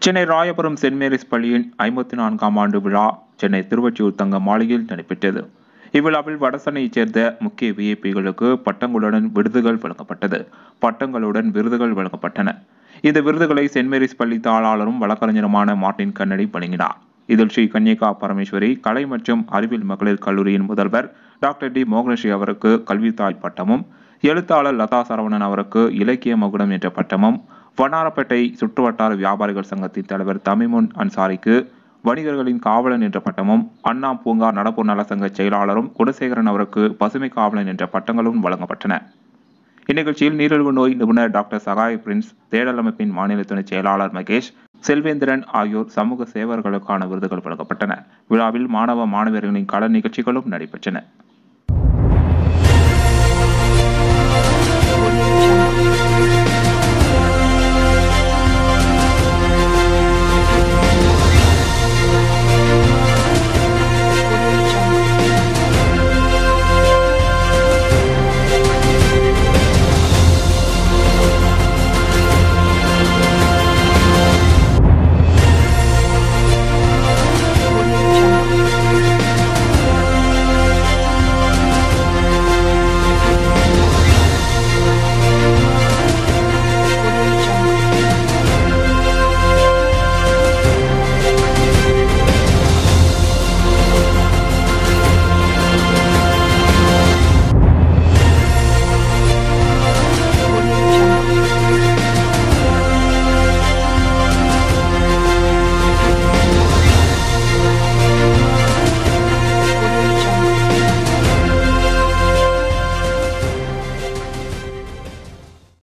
Chennai Royapuram send Mary's பள்ளியின் ஐம்பத்தி நான்காம் ஆண்டு விழா சென்னை திருவொற்றியூர் தங்க மாளிகையில் நடைபெற்றது இவ்விழாவில் வடசென்னையைச் சேர்ந்த முக்கிய விஐபிகளுக்கு பட்டங்களுடன் விருதுகள் வழங்கப்பட்டது பட்டங்களுடன் விருதுகள் வழங்கப்பட்டன இந்த விருதுகளை சென்ட் மேரிஸ் பள்ளி தாளாளரும் வழக்கறிஞருமான மார்ட்டின் கண்ணடி வழங்கினார் இதில் ஸ்ரீ கன்னிகா பரமேஸ்வரி கலை மற்றும் அறிவியல் மகளிர் கல்லூரியின் முதல்வர் டாக்டர் டி மோகனஸ்ரீ அவருக்கு கல்வித்தாய் பட்டமும் எழுத்தாளர் லதா சரவணன் அவருக்கு இலக்கிய மகுடம் என்ற பட்டமும் வண்ணாரப்பேட்டை சுற்றுவட்டார வியாபாரிகள் சங்கத்தின் தலைவர் தமிமுன் அன்சாரிக்கு வணிகர்களின் காவலன் என்ற பட்டமும் அண்ணா பூங்கா நடப்பு நலசங்க செயலாளரும் குணசேகரன் அவருக்கு பசுமை காவலன் என்ற பட்டங்களும் வழங்கப்பட்டன இந்நிகழ்ச்சியில் நீரிழிவு நோய் நிபுணர் டாக்டர் சகாய் பிரின்ஸ் தேடல் அமைப்பின் மாநில துணை செயலாளர் மகேஷ் செல்வேந்திரன் ஆகியோர் சமூக சேவர்களுக்கான விருதுகள் வழங்கப்பட்டன விழாவில் மாணவ மாணவியர்களின் கல நிகழ்ச்சிகளும் நடைபெற்றன